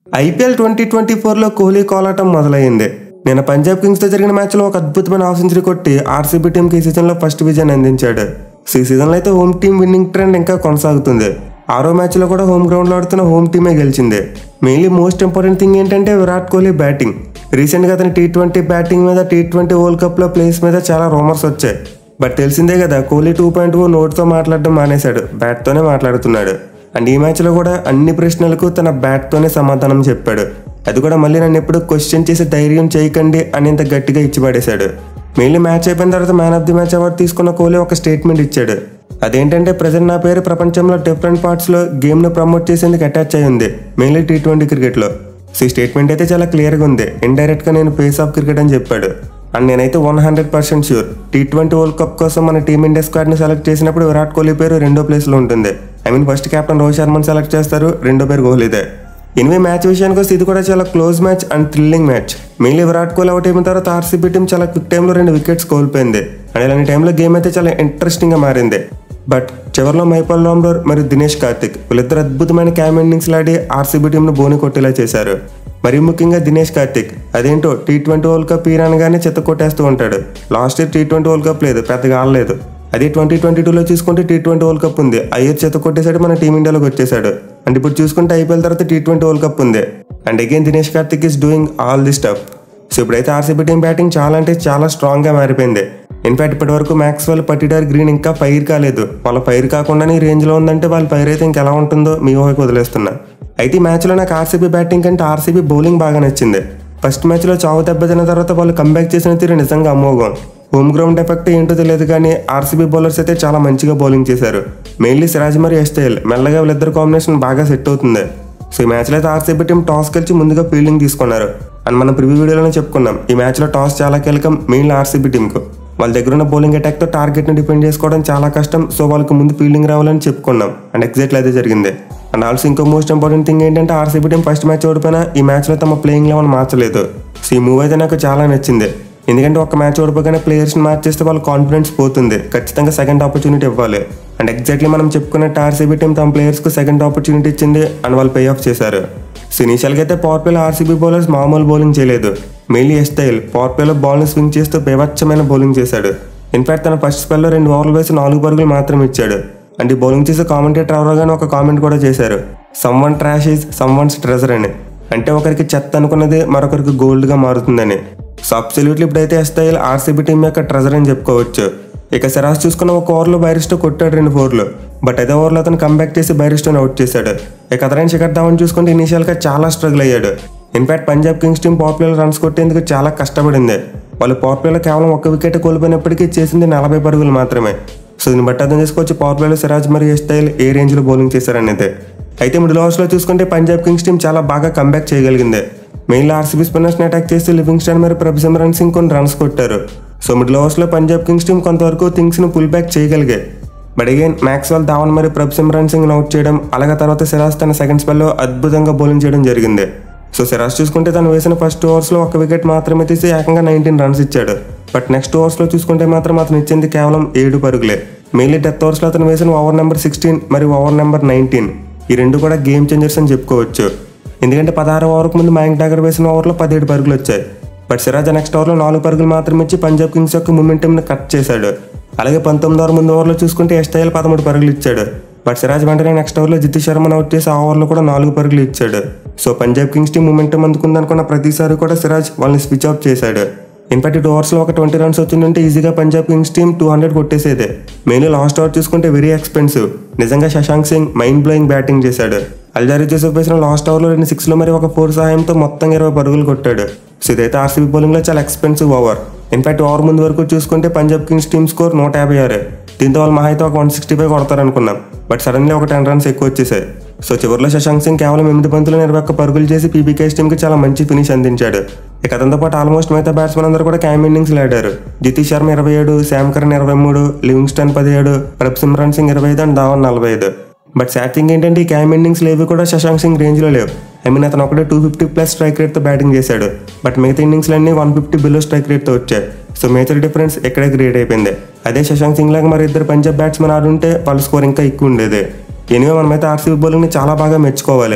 IPL twenty twenty ఫోర్లో కోహ్లీ కోలాటం మొదలైంది నిన్న పంజాబ్ కింగ్స్తో జరిగిన మ్యాచ్లో ఒక అద్భుతమైన హాఫ్ సెంచరీ కొట్టి ఆర్సీబీ టీంకి ఈ సీజన్లో ఫస్ట్ విజయం అందించాడు సో ఈ సీజన్లో అయితే హోమ్ టీం విన్నింగ్ ట్రెండ్ ఇంకా కొనసాగుతుంది ఆరో మ్యాచ్లో కూడా హోమ్ గ్రౌండ్లో ఆడుతున్న హోమ్ టీమే గెలిచింది మెయిన్లీ మోస్ట్ ఇంపార్టెంట్ థింగ్ ఏంటంటే విరాట్ కోహ్లీ బ్యాటింగ్ రీసెంట్గా అతని టీ ట్వంటీ బ్యాటింగ్ మీద టీ ట్వంటీ వరల్డ్ కప్లో ప్లేస్ మీద చాలా రూమర్స్ వచ్చాయి బట్ తెలిసిందే కదా కోహ్లీ టూ పాయింట్ ఓ నోట్తో మాట్లాడడం మానేశాడు బ్యాట్తోనే మాట్లాడుతున్నాడు అండ్ ఈ మ్యాచ్లో కూడా అన్ని ప్రశ్నలకు తన బ్యాట్తోనే సమాధానం చెప్పాడు అది కూడా మళ్ళీ నన్ను ఎప్పుడు క్వశ్చన్ చేసి ధైర్యం చేయకండి అని ఇంత గట్టిగా ఇచ్చి పడేశాడు మెయిన్లీ మ్యాచ్ అయిపోయిన తర్వాత man of the match award తీసుకున్న కోహ్లీ ఒక స్టేట్మెంట్ ఇచ్చాడు అదేంటంటే ప్రజెంట్ నా పేరు ప్రపంచంలో డిఫరెంట్ పార్ట్స్లో గేమ్ను ప్రమోట్ చేసేందుకు అటాచ్ అయి ఉంది మెయిన్లీ టీ ట్వంటీ క్రికెట్లో సో ఈ స్టేట్మెంట్ అయితే చాలా క్లియర్గా ఉంది ఇండైరెక్ట్గా నేను ఫేస్ ఆఫ్ క్రికెట్ అని చెప్పాడు అండ్ నేనైతే one hundred percent sure T twenty world cup కోసం మన టీమిండియా స్క్వాడ్ని సెలెక్ట్ చేసినప్పుడు విరాట్ కోహ్లీ పేరు రెండో ప్లేస్లో ఉంటుంది I mean first captain Rohit శర్మని సెలెక్ట్ చేస్తారు రెండో పేరు కోహ్లీదే ఎనిమిది మ్యాచ్ విషయానికి వస్తే ఇది కూడా చాలా close match and thrilling match mainly Virat Kohli out అయిన తర్వాత ఆర్సీబీ టీం చాలా క్విక్ టైంలో రెండు వికెట్స్ కోల్పోయింది అండ్ ఇలాంటి టైంలో గేమ్ అయితే చాలా ఇంట్రెస్టింగ్గా మారింది బట్ చివరిలో మైపాల్ రామ్రోర్ మరియు దినేష్ కార్తిక్ వీళ్ళిద్దరు అద్భుతమైన క్యామ్ ఇన్నింగ్స్ లాడి ఆర్సీబీ టీంను బోని కొట్టేలా చేశారు మరి ముఖ్యంగా దినేష్ కార్తిక్ అదేంటో టీ ట్వంటీ వరల్డ్ కప్ ఈ అనగానే చెత్త కొట్టేస్తూ ఉంటాడు last year T twenty world cup లేదు పెద్దగా ఆడలేదు అదే ట్వంటీ ట్వంటీ టూలో చూసుకుంటే టీ ట్వంటీ వరల్డ్ కప్ ఉంది ఆ ఇయర్ చెత్త కొట్టేశాడు మన టీమిండియాలోకి వచ్చేసాడు అండ్ ఇప్పుడు చూసుకుంటే ఐపీఎల్ తర్వాత టీ ట్వంటీ వరల్డ్ కప్ ఉంది and again Dinesh Karthik is doing all the stuff so ఇప్పుడైతే ఆర్సీబీ టీం బ్యాటింగ్ చాలా అంటే చాలా స్ట్రాంగ్గా మారిపోయింది ఇన్ఫాక్ట్ ఇప్పటి వరకు మ్యాక్స్వెల్ పట్టిడార్ గ్రీన్ ఇంకా ఫైర్ కాలేదు వాళ్ళ ఫైర్ కాకుండానే ఈ రేంజ్లో ఉందంటే వాళ్ళ ఫైర్ అయితే ఇంకెలా ఉంటుందో మీ ఊహకి వదిలేస్తున్నా అయితే ఈ మ్యాచ్లో నాకు ఆర్సీబీ బ్యాటింగ్ కంటే ఆర్సీబీ బౌలింగ్ బాగా నచ్చింది ఫస్ట్ మ్యాచ్లో చావు దెబ్బతిన తర్వాత వాళ్ళు కంబ్యాక్ చేసిన తీరు నిజంగా అమోఘం హోమ్ గ్రౌండ్ ఎఫెక్ట్ ఏంటో తెలియదు కానీ ఆర్సీబీ బౌలర్స్ అయితే చాలా మంచిగా బౌలింగ్ చేశారు మెయిన్లీ సిరాజ్ మరియు ఎస్టైల్ మెల్లగా వీళ్ళిద్దరు కాంబినేషన్ బాగా సెట్ అవుతుంది సో ఈ మ్యాచ్లో అయితే ఆర్సీబీ టీం టాస్ గెలిచి ముందుగా ఫీల్డింగ్ తీసుకున్నారు అండ్ మనం ప్రివ్యూ వీడియోలోనే చెప్పుకున్నాం ఈ మ్యాచ్లో టాస్ చాలా కీలకం మెయిన్లీ ఆర్సీబీ టీంకు వాళ్ళ దగ్గర ఉన్న బౌలింగ్ అటాక్తో టార్గెట్ని డిపెండ్ చేసుకోవడం చాలా కష్టం సో వాళ్ళకి ముందు ఫీల్డింగ్ రావాలని చెప్పుకున్నాం అండ్ ఎగ్జాక్ట్లీ అదే జరిగింది అండ్ ఆల్సో ఇంకో మోస్ట్ ఇంపార్టెంట్ థింగ్ ఏంటంటే ఆర్సీబీ టీం ఫస్ట్ మ్యాచ్ ఓడిపోయినా ఈ మ్యాచ్లో తమ ప్లేయింగ్ లెవెన్ మార్చలేదు సో ఈ మూవ్ అయితే నాకు చాలా నచ్చింది ఎందుకంటే ఒక మ్యాచ్ ఓడిపోగానే ప్లేయర్స్ని మార్చేస్తే వాళ్ళ కాన్ఫిడెన్స్ పోతుంది ఖచ్చితంగా సెకండ్ ఆపర్చునిటీ ఇవ్వాలి అండ్ ఎగ్జాక్ట్లీ మనం చెప్పుకున్నట్టు ఆర్సీబీ టీం తమ ప్లేయర్స్కు సెకండ్ ఆపర్చునిటీ ఇచ్చింది అండ్ వాళ్ళు పే ఆఫ్ చేశారు సో ఇనీషియల్గా అయితే పవర్ ప్లేలో ఆర్సీబీ బౌలర్స్ మామూలు బౌలింగ్ చేయలేదు మెయిన్లీ ఎస్టైల్ పవర్ ప్లేలో బాల్ని స్వింగ్ చేస్తూ బేవచ్చమైన బౌలింగ్ చేశాడు ఇన్ఫాక్ట్ తన ఫస్ట్ స్పెల్లో రెండు ఓవర్లు వేసి నాలుగు పరుగులు మాత్రమే ఇచ్చాడు అండ్ ఈ బౌలింగ్ చేసే కామెంటేటర్ ఎవరోగానే ఒక కామెంట్ కూడా చేశారు someone trash is someone's treasure అని అంటే ఒకరికి చెత్త అనుకున్నది మరొకరికి గోల్డ్గా మారుతుందని సో అబ్సల్యూట్లీ ఇప్పుడైతే ఎస్టైల్ ఆర్సీబీ టీం యొక్క ట్రెజర్ అని చెప్పుకోవచ్చు ఇక సిరాజ్ చూసుకున్న ఒక ఓవర్లో బైరిస్టో కొట్టాడు రెండు ఫోర్లు బట్ అదే ఓవర్లో అతను కంబ్యాక్ చేసి బైరిస్టోని అవుట్ చేశాడు ఇక అతని శిఖర్ ధావన్ చూసుకుంటే ఇనీషియల్గా చాలా స్ట్రగుల్ అయ్యాడు in fact Punjab Kings team popular runs కొట్టేందుకు చాలా కష్టపడింది వాళ్ళు పవర్ ప్లేలో కేవలం ఒక్క వికెట్ కోల్పోయినప్పటికీ చేసింది నలభై పరుగులు మాత్రమే సో దీన్ని బట్టి అర్థం చేసుకోవచ్చు పవర్ ప్లేలో సిరాజ్ మరియు స్టైల్ ఏ రేంజ్లో బౌలింగ్ చేశారనేది అయితే మిడిల్ ఓవర్స్లో చూసుకుంటే పంజాబ్ కింగ్స్ టీం చాలా బాగా కంబ్యాక్ చేయగలిగింది మెయిన్లో ఆర్సీబీ స్పిన్నర్స్ని అటాక్ చేసి లివింగ్స్టన్ మరియు ప్రభసిమరన్ సింగ్ కొన్ని రన్స్ కొట్టారు సో మిడిల్ ఓవర్స్లో పంజాబ్ కింగ్స్ టీం కొంతవరకు థింగ్స్ని పుల్ బ్యాక్ చేయగలిగాయి బట్ అగైన్ మ్యాక్స్వెల్ ధావన్ మరియు ప్రభసిమరన్ సింగ్ అవుట్ చేయడం అలాగే తర్వాత సిరాజ్ తన సెకండ్ స్పెల్లో అద్భుతంగా బౌలింగ్ చేయడం జరిగింది సో సిరాజ్ చూసుకుంటే తను వేసిన ఫస్ట్ ఓవర్స్లో ఒక వికెట్ మాత్రమే తీసి ఏకంగా నైన్టీన్ రన్స్ ఇచ్చాడు బట్ నెక్స్ట్ ఓవర్స్లో చూసుకుంటే మాత్రం అతను ఇచ్చింది కేవలం ఏడు పరుగులే మెయిన్లీ డెత్ ఓవర్స్లో అతను వేసిన ఓవర్ నెంబర్ సిక్స్టీన్ మరియు ఓవర్ నెంబర్ నైన్టీన్ ఈ రెండు కూడా గేమ్ చేంజర్స్ అని చెప్పుకోవచ్చు ఎందుకంటే పదహారు ఓవర్కు ముందు మ్యాంక్ డాగర్ వేసిన ఓవర్లో పదిహేడు పరుగులు వచ్చాయి బట్ సిరాజ్ నెక్స్ట్ ఓవర్లో నాలుగు పరుగులు మాత్రమే ఇచ్చి పంజాబ్ కింగ్స్ యొక్క మూమెంటంని కట్ చేశాడు అలాగే పంతొమ్మిది ఓవర్ ముందు ఓవర్లో చూసుకుంటే ఎస్టైల్ పదమూడు పరుగులు ఇచ్చాడు బట్ సిరాజ్ వెంటనే నెక్స్ట్ ఓవర్లో జిత్ శర్మను అవుట్ చేసి ఆ ఓవర్లో కూడా నాలుగు పరుగులు ఇచ్చాడు so Punjab Kings team momentum అందుకుందనుకున్న ప్రతిసారి కూడా సిరాజ్ వాళ్ళని స్విచ్ ఆఫ్ చేశాడు ఇన్ఫాక్ట్ టూ ఓవర్స్లో ఒక ట్వంటీ రన్స్ వచ్చిందంటే ఈజీగా Punjab Kings team two hundred కొట్టేసేదే మెయిన్లీ లాస్ట్ ఓవర్ చూసుకుంటే వెరీ ఎక్స్పెన్సివ్ నిజంగా Shashank Singh mind blowing batting చేశాడు అల్జారీ జోసెఫ్ వేసిన లాస్ట్ ఓవర్లో రెండు సిక్స్లో మరి ఒక ఫోర్ సహాయంతో మొత్తం ఇరవై పరుగులు కొట్టాడు సో ఇదైతే ఆర్సీబీ బౌలింగ్లో చాలా ఎక్స్పెన్సివ్ ఓవర్ ఇన్ఫాక్ట్ ఓవర్ ముందు వరకు చూసుకుంటే పంజాబ్ కింగ్స్ టీమ్ స్కోర్ నూట యాభై ఆరు దీంతో వాళ్ళు మహా అయితే ఒక వన్ సిక్స్టీ ఫైవ్ కొడతారనుకున్నాం బట్ సడన్లీ ఒక టెన్ రన్స్ ఎక్కువ వచ్చేసాయి సో చివరిలో శశాంక్ సింగ్ కేవలం ఎనిమిది బంతులు ఇరవై ఒక్క పరుగులు చేసి పీబీకేస్ టీంకి చాలా మంచి ఫినిష్ అందించాడు ఇక అతనితో పాటు ఆల్మోస్ట్ మిగతా బ్యాట్స్మెన్ అందరూ కూడా క్యామ్ ఇన్నింగ్స్ ఆడారు జితీష్ శర్మ ఇరవై ఏడు శామ్ కరణ్ ఇరవై మూడు లివింగ్స్టన్ పదిహేడు ప్రభ్ సిమ్రాన్ సింగ్ ఇరవై ఐదు అండ్ ధావన్ నలభై ఐదు బట్ సాడ్ థింగ్ ఏంటంటే ఈ క్యామ్ ఇన్నింగ్స్ లేవి కూడా శశాంక్ సింగ్ రేంజ్లో లేవు ఐ మీన్ అతను ఒకటే టూ ఫిఫ్టీ ప్లస్ స్ట్రైక్ రేట్తో బ్యాటింగ్ చేశాడు బట్ మిగతా ఇన్నింగ్స్లన్నీ వన్ ఫిఫ్టీ బిలో స్ట్రైక్ రేట్తో వచ్చాయి సో మేజర్ డిఫరెన్స్ ఎక్కడే క్రియేట్ అయిపోయింది అదే శశాంక్ సింగ్ లాగా మరి ఇద్దరు పంజాబ్ బ్యాట్స్మెన్ ఆడుంటే వాళ్ళ స్కోర్ ఇంకా ఎక్కువ ఉండేది ఎనివే మనమైతే ఆర్సీబీ బౌలింగ్ని చాలా బాగా మెచ్చుకోవాలి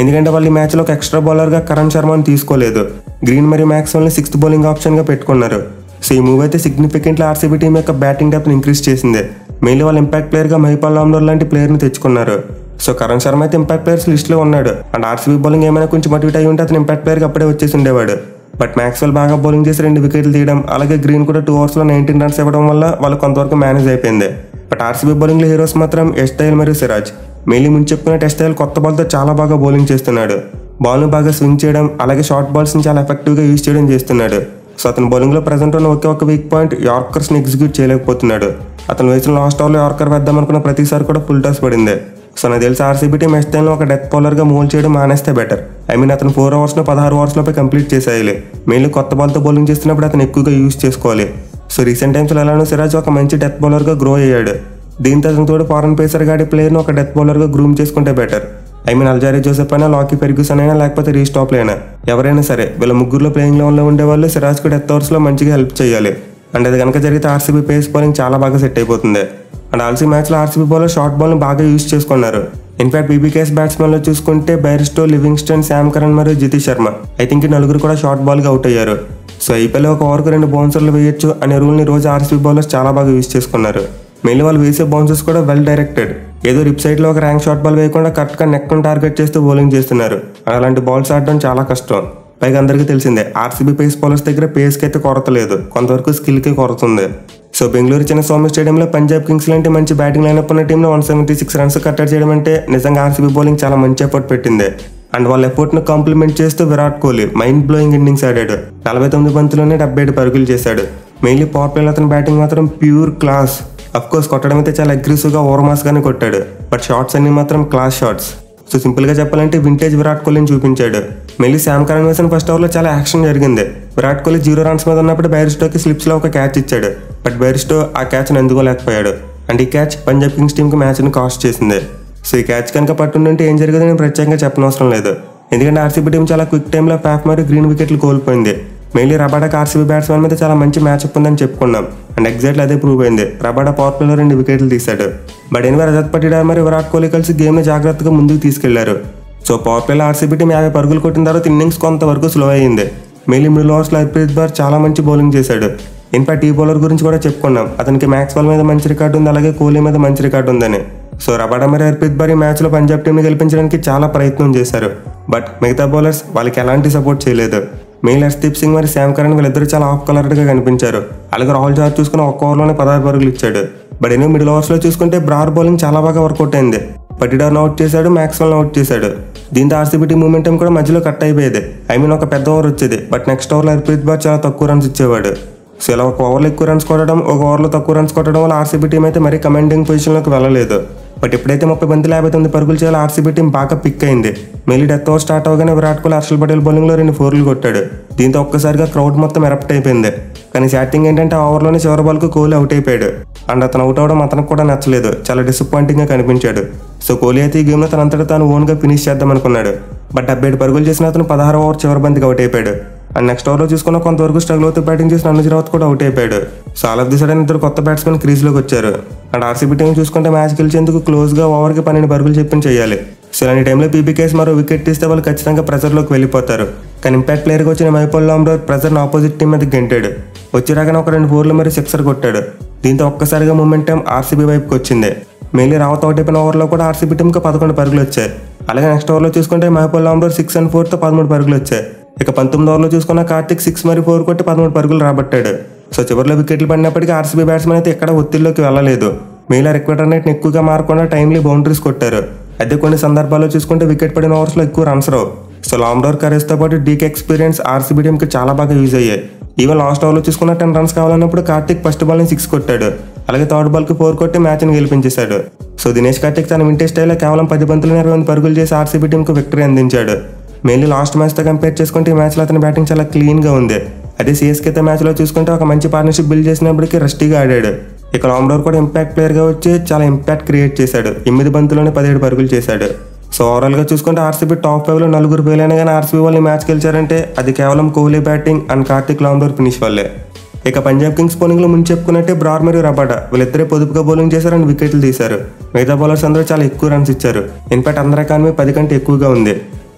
ఎందుకంటే వాళ్ళు ఈ మ్యాచ్లో ఒక ఎక్స్ట్రా బౌలర్గా కరణ్ శర్మని తీసుకోలేదు గ్రీన్ మరియు మ్యాక్స్వెల్ని సిక్స్త్ బౌలింగ్ ఆప్షన్గా పెట్టుకున్నారు సో ఈ మూవ్ అయితే సిగ్నిఫికెంట్లీ ఆర్సీబీ టీం యొక్క బ్యాటింగ్ డెప్త్ ఇంక్రీజ్ చేసింది మెయిన్లీ వాళ్ళ ఇంపాక్ట్ ప్లేయర్గా మహిపాల్ లామ్లర్ లాంటి ప్లేయర్ని తెచ్చుకున్నారు సో కరణ్ శర్మ అయితే ఇంపాక్ట్ ప్లేయర్స్ లిస్ట్లో ఉన్నాడు అండ్ ఆర్సీబీ బౌలింగ్ ఏమైనా కొంచెం మోటివేట్ అయి ఉంటే అతను ఇంపాక్ట్ ప్లేయర్కి అప్పుడే వచ్చేసి ఉండేవాడు బట్ మ్యాక్స్వెల్ బాగా బౌలింగ్ చేసి రెండు వికెట్లు తీయడం అలాగే గ్రీన్ కూడా టూ అవర్స్లో నైన్టీన్ రన్స్ ఇవ్వడం వల్ల వాళ్ళు కొంతవరకు మేనేజ్ అయిపోయింది బట్ ఆర్సీబీ బౌలింగ్లో హీరోస్ మాత్రం ఎస్టైల్ మరియు సిరాజ్ మెయిన్లీ ముందు చెప్పుకున్న టెస్టైల్ కొత్త బాల్తో చాలా బాగా బౌలింగ్ చేస్తున్నాడు బాల్ను బాగా స్వింగ్ చేయడం అలాగే షార్ట్ బాల్స్ని చాలా ఎఫెక్టివ్గా యూజ్ చేయడం చేస్తున్నాడు సో అతని బౌలింగ్లో ప్రజెంట్ ఉన్న ఒకే ఒక వీక్ పాయింట్ యార్కర్స్ని ఎగ్జిక్యూట్ చేయలేకపోతున్నాడు అతను వేసిన లాస్ట్ ఓవర్లో యార్కర్ వేద్దాం అనుకున్న ప్రతిసారి కూడా ఫుల్ టాస్ పడింది సో నాకు తెలిసి ఆర్సీబీ టీం ఎస్ టైంలో ఒక డెత్ బౌలర్గా మూవ్ చేయడం మానేస్తే బెటర్ ఐ మీన్ అతను ఫోర్ అవర్స్లో పదహారు అవర్స్లోపై కంప్లీట్ చేసేయాలి మెయిన్లీ కొత్త బాల్తో బౌలింగ్ చేస్తున్నప్పుడు అతను ఎక్కువగా యూజ్ చేసుకోవాలి సో రీసెంట్ టైమ్స్లో ఎలానో సిరాజ్ ఒక మంచి డెత్ బౌలర్గా గ్రో అయ్యాడు దీంతో అతను తోడు ఫారెన్ పేసర్ గాడి ప్లేయర్ని ఒక డెత్ బౌలర్గా గ్రూమ్ చేసుకుంటే better I mean Alzarri Joseph అయినా లాకీ ఫెర్గ్యూసన్ అయినా లేకపోతే రీస్టాప్ అయినా ఎవరైనా సరే వీళ్ళ ముగ్గురులో ప్లేయింగ్ లెవెన్లో ఉండే వాళ్ళు సిరాజ్కి డెత్ ఓవర్స్లో మంచిగా హెల్ప్ చేయాలి అండ్ అది కనుక జరిగితే ఆర్సీబీ పేస్ బౌలింగ్ చాలా బాగా సెట్ అయిపోతుంది అండ్ ఆల్సీ మ్యాచ్లో ఆర్సీబీ బౌలర్ షార్ట్ బాల్ని బాగా యూజ్ చేసుకున్నారు ఇన్ఫాక్ట్ బీబీకేఎస్ బ్యాట్స్మెన్లో చూసుకుంటే బైరిస్టో లివింగ్స్టన్ శామ్ కరణ్ మరియు జితేష్ శర్మ ఐ థింక్ ఈ నలుగురు కూడా షార్ట్ బాల్గా అవుట్ అయ్యారు సో ఐపీఎల్ ఒక ఓవర్కు రెండు బౌన్సర్లు వేయొచ్చు అనే రూల్ని రోజు ఆర్సీబీ బౌలర్స్ చాలా బాగా యూజ్ చేసుకున్నారు మెయిన్లీ వాళ్ళు వేసే బౌన్సర్స్ కూడా వెల్ డైరెక్టెడ్ ఏదో రిప్ సైడ్లో ఒక ర్యాంక్ షార్ట్ బాల్ వేయకుండా కరెక్ట్గా నెక్ను టార్గెట్ చేస్తూ బౌలింగ్ చేస్తున్నారు అలాంటి బాల్స్ ఆడడం చాలా కష్టం పైగా అందరికీ తెలిసిందే ఆర్సీబీ పేస్ బౌలర్స్ దగ్గర పేస్కి అయితే కొరత లేదు కొంతవరకు స్కిల్కి కొరత ఉంది సో బెంగళూరు చిన్న స్వామి స్టేడియంలో పంజాబ్ కింగ్స్ లాంటి మంచి బ్యాటింగ్ లైనప్ ఉన్న టీంలో వన్ సెవెంటీ సిక్స్ రన్స్ కట్టడి చేయడం అంటే నిజంగా ఆర్సీబీ బౌలింగ్ చాలా మంచి ఎఫర్ట్ పెట్టింది అండ్ వాళ్ళ ఎఫర్ట్ ను కాంప్లిమెంట్ చేస్తూ Virat Kohli mind blowing innings ఆడాడు నలభై తొమ్మిది బంతుల్లోనే డెబ్బై ఏడు పరుగులు చేశాడు మెయిన్లీ పవర్ ప్లేలో అతని బ్యాటింగ్ మాత్రం ప్యూర్ క్లాస్ అఫ్ కోర్స్ కొట్టడం అయితే చాలా అగ్రెసివ్ గా ఓవర్మాస్ గానే కొట్టాడు బట్ షార్ట్స్ అన్ని మాత్రం క్లాస్ షాట్స్ సో సింపుల్ గా చెప్పాలంటే వింటేజ్ విరాట్ కోహ్లీని చూపించాడు మెయిన్లీ శామ్ కరణ్ వేసిన ఫస్ట్ ఓవర్లో చాలా యాక్షన్ జరిగింది విరాట్ కోహ్లీ జీరో రన్స్ మీద ఉన్నప్పుడు బైరిస్టోకి స్లిప్స్ లో ఒక క్యాచ్ ఇచ్చాడు బట్ బైరిస్టో ఆ క్యాచ్ని అందుకోలేకపోయాడు అండ్ ఈ క్యాచ్ పంజాబ్ కింగ్స్ టీంకి మ్యాచ్ని కాస్ట్ చేసింది సో ఈ క్యాచ్ కనుక పట్టుంటే ఏం జరిగిందో నేను ప్రత్యేకంగా చెప్పనవసరం లేదు ఎందుకంటే ఆర్సీబీ టీం చాలా క్విక్ టైంలో ప్యాఫ్ మరియు గ్రీన్ వికెట్లు కోల్పోయింది మెయిన్లీ రబాడాకి ఆర్సీబీ బ్యాట్స్మెన్ మీద చాలా మంచి మ్యాచ్అప్ ఉందని చెప్పుకున్నాం అండ్ ఎగ్జాక్ట్లీ అదే ప్రూవ్ అయింది రబాడా పవర్ ప్లేలో రెండు వికెట్లు తీశాడు బట్ ఎనివే రజత్ పటిడార్ మరియు విరాట్ కోహ్లీ కలిసి గేమ్ని జాగ్రత్తగా ముందుకు తీసుకెళ్లారు సో పవర్ ప్లేలో ఆర్సీబీ టీం యాభై పరుగులు కొట్టిన తర్వాత ఇన్నింగ్స్ కొంతవరకు స్లో అయింది మెయిన్లీ మిడిల్ ఓవర్స్లో హర్ప్రీత్ బార్ చాలా మంచి బౌలింగ్ చేశాడు ఇన్ఫాక్ట్ ఈ బౌలర్ గురించి కూడా చెప్పుకున్నాం అతనికి మ్యాక్స్ బాల్ మీద మంచి రికార్డు ఉంది అలాగే కోహ్లీ మీద మంచి రికార్డు ఉందని సో రబాడా మరియు హర్ప్రీత్ బార్ ఈ మ్యాచ్లో పంజాబ్ టీంని గెలిపించడానికి చాలా ప్రయత్నం చేశారు బట్ మిగతా బౌలర్స్ వాళ్ళకి ఎలాంటి సపోర్ట్ చేయలేదు మెయిన్ హర్షదీప్ సింగ్ మరియు శామ్ కరణ్ వీళ్ళిద్దరు చాలా ఆఫ్ కలర్డ్గా కనిపించారు అలాగే రాహుల్ చార్ చూసుకుని ఒక్క ఓవర్లోనే పదహారు పరుగులు ఇచ్చాడు బట్ ఎన్నో మిడిల్ ఓవర్స్లో చూసుకుంటే బ్రార్ బౌలింగ్ చాలా బాగా వర్కౌట్ అయింది పటిడార్ను అవుట్ చేశాడు మ్యాక్స్వెల్ని అవుట్ చేశాడు దీంతో ఆర్సీబీ టీం మూమెంటం కూడా మధ్యలో కట్ అయిపోయేది ఐ మీన్ ఒక పెద్ద ఓవర్ వచ్చేది బట్ నెక్స్ట్ ఓవర్లో హర్ప్రీత్ బార్ చాలా తక్కువ రన్స్ ఇచ్చేవాడు సో ఇలా ఒక ఓవర్లో ఎక్కువ రన్స్ కొట్టడం ఒక ఓవర్లో తక్కువ రన్స్ కొట్టడం వల్ల ఆర్సీబీ టీం అయితే మరీ కమాండింగ్ పొజిషన్లోకి వెళ్ళలేదు బట్ ఎప్పుడైతే ముప్పై బంతులు యాభై తొమ్మిది పరుగులు చేయాలో ఆర్సీబీ టీం బాగా పిక్ అయింది మళ్ళీ డెత్ ఓవర్ స్టార్ట్ అవగానే విరాట్ కోహ్లీ హర్షల్ పటేల్ బౌలింగ్లో రెండు ఫోర్లు కొట్టాడు దీంతో ఒక్కసారిగా క్రౌడ్ మొత్తం ఎరప్ట్ అయిపోయింది కానీ శాటింగ్ ఏంటంటే ఆ ఓవర్లోనే చివరి బాల్కు కోహ్లీ అవుట్ అయిపోయాడు అండ్ అతను అవుట్ అవడం అతనికి కూడా నచ్చలేదు చాలా డిసప్పాయింటింగ్గా కనిపించాడు సో కోహ్లీ అయితే ఈ గేమ్లో తనంతటా తాను ఓన్గా ఫినిష్ చేద్దాం అనుకున్నాడు బట్ డెబ్బై ఏడు పరుగులు చేసిన అతను పదహారు ఓవర్ చివరి బంతికి అవుట్ అయిపోయాడు అండ్ నెక్స్ట్ ఓవర్లో చూసుకున్న కొంతవరకు స్ట్రగుల్ అవుతూ బ్యాటింగ్ చేసిన అనుజ్ రావత్ కూడా అవుట్ అయిపోయాడు so all of the sudden ఇద్దరు కొత్త బ్యాట్స్మెన్ క్రీజ్లోకి వచ్చారు అండ్ ఆర్సీబీ టీం చూసుకుంటే మ్యాచ్ గెలిచేందుకు క్లోజ్గా ఓవర్కి పన్నెండు పరుగులు చెప్పిన చేయాలి సో ఇలాంటి టైంలో పీపీకేస్ మరో వికెట్ తీస్తే వాళ్ళు ఖచ్చితంగా ప్రెజర్లోకి వెళ్ళిపోతారు కానీ ఇంపాక్ట్ ప్లేయర్కి వచ్చిన మైపోల్ లాంబ్రోర్ ప్రెజర్ని ఆపోజిట్ టీం మీద గెంటాడు వచ్చి రాగానే ఒక రెండు ఫోర్లు మరి సిక్సర్ కొట్టాడు దీంతో ఒక్కసారిగా మూమెంటం ఆర్సీబీ వైపుకి వచ్చింది మెయిన్లీ రావత్ అవుట్ అయిపోయిన ఓవర్లో కూడా ఆర్సీబీ టీంకి పదకొండు పరుగులు వచ్చాయి అలాగే నెక్స్ట్ ఓవర్లో చూసుకుంటే మహబూల్ లాంబ్రోర్ సిక్స్ అండ్ ఫోర్తో పదమూడు పరుగులు వచ్చాయి ఇక పంతొమ్మిది ఓవర్లో చూసుకున్న కార్తిక్ సిక్స్ మరి ఫోర్ కొట్టి పదమూడు పరుగులు రాబట్టాడు సో చివరిలో వికెట్లు పడినప్పటికీ ఆర్సీబీ బ్యాట్స్మెన్ అయితే ఎక్కడ ఒత్తిడిలోకి వెళ్ళలేదు మిగిలిన రిక్వైర్ రేట్ ఎక్కువగా మారకుండా టైమ్లీ బౌండరీస్ కొట్టారు అయితే కొన్ని సందర్భాల్లో చూసుకుంటే వికెట్ పడిన ఓవర్స్లో ఎక్కువ రన్స్ రావు సో లాంబ్డోర్ కరేజ్తో పాటు డీక్ ఎక్స్పీరియన్స్ ఆర్సీబీ టీంకి చాలా బాగా యూజ్ అయ్యాయి ఈవెన్ లాస్ట్ ఓవర్లో చూసుకున్న టెన్ రన్స్ కావాలన్నప్పుడు కార్తిక్ ఫస్ట్ బాల్ని సిక్స్ కొట్టాడు అలాగే థర్డ్ బాల్కి ఫోర్ కొట్టి మ్యాచ్ని గెలిపించేశాడు సో దినేష్ కార్తిక్ తన వింటేజ్ స్టైల్లో కేవలం పది బంతులు ఇరవై ఎనిమిది పరుగులు చేసి ఆర్సీబీ టీంకు విక్టరీ అందించాడు మెయిన్లీ లాస్ట్ మ్యాచ్తో కంపేర్ చేసుకుంటే ఈ మ్యాచ్లో అతని బ్యాటింగ్ చాలా క్లీన్గా ఉంది అదే సిఎస్కేతో మ్యాచ్లో చూసుకుంటే ఒక మంచి పార్ట్నర్షిప్ బిల్డ్ చేసినప్పటికీ రస్టీగా ఆడాడు ఇక లాంబ్డోర్ కూడా ఇంపాక్ట్ ప్లేయర్గా వచ్చి చాలా ఇంపాక్ట్ క్రియేట్ చేశాడు ఎనిమిది బంతుల్లోనే పదిహేడు పరుగులు చేశాడు సో ఓవరాల్గా చూసుకుంటే ఆర్సీబీ టాప్ ఫైవ్లో నలుగురు ఫెయిల్ అయినా కానీ ఆర్సీబీ వాళ్ళు ఈ మ్యాచ్ గెలిచారంటే అది కేవలం Kohli batting and Karthik Lomror finish వల్లే ఇక పంజాబ్ కింగ్స్ బౌలింగ్లో ముందు చెప్పుకున్నట్టే బ్రార్ మరియు రబాడా వీళ్ళిద్దరే పొదుపుగా బౌలింగ్ చేశారు అండ్ వికెట్లు తీశారు మిగతా బౌలర్స్ అందరూ చాలా ఎక్కువ రన్స్ ఇచ్చారు ఇన్ఫాక్ట్ అందరి ఎకానమీ పది కంటే ఎక్కువగా ఉంది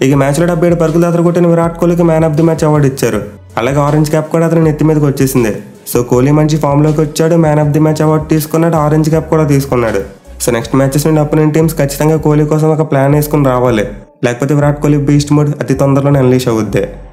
ఇక మ్యాచ్లో డెబ్బై ఏడు పరుగులు అతను కొట్టిన విరాట్ కోహ్లీకి man of the match award ఇచ్చారు అలాగే ఆరెంజ్ క్యాప్ కూడా అతని నెత్తి మీదకి వచ్చేసింది సో కోహ్లీ మంచి ఫామ్లోకి వచ్చాడు man of the match award తీసుకున్నాడు ఆరెంజ్ క్యాప్ కూడా తీసుకున్నాడు సో నెక్స్ట్ మ్యాచెస్ నుండి అపోనెంట్ టీమ్స్ ఖచ్చితంగా కోహ్లీ కోసం ఒక ప్లాన్ వేసుకుని రావాలి లేకపోతే విరాట్ కోహ్లీ బీస్ట్ మోడ్ అతి తొందరలోనే అన్లీష్ అవుద్ది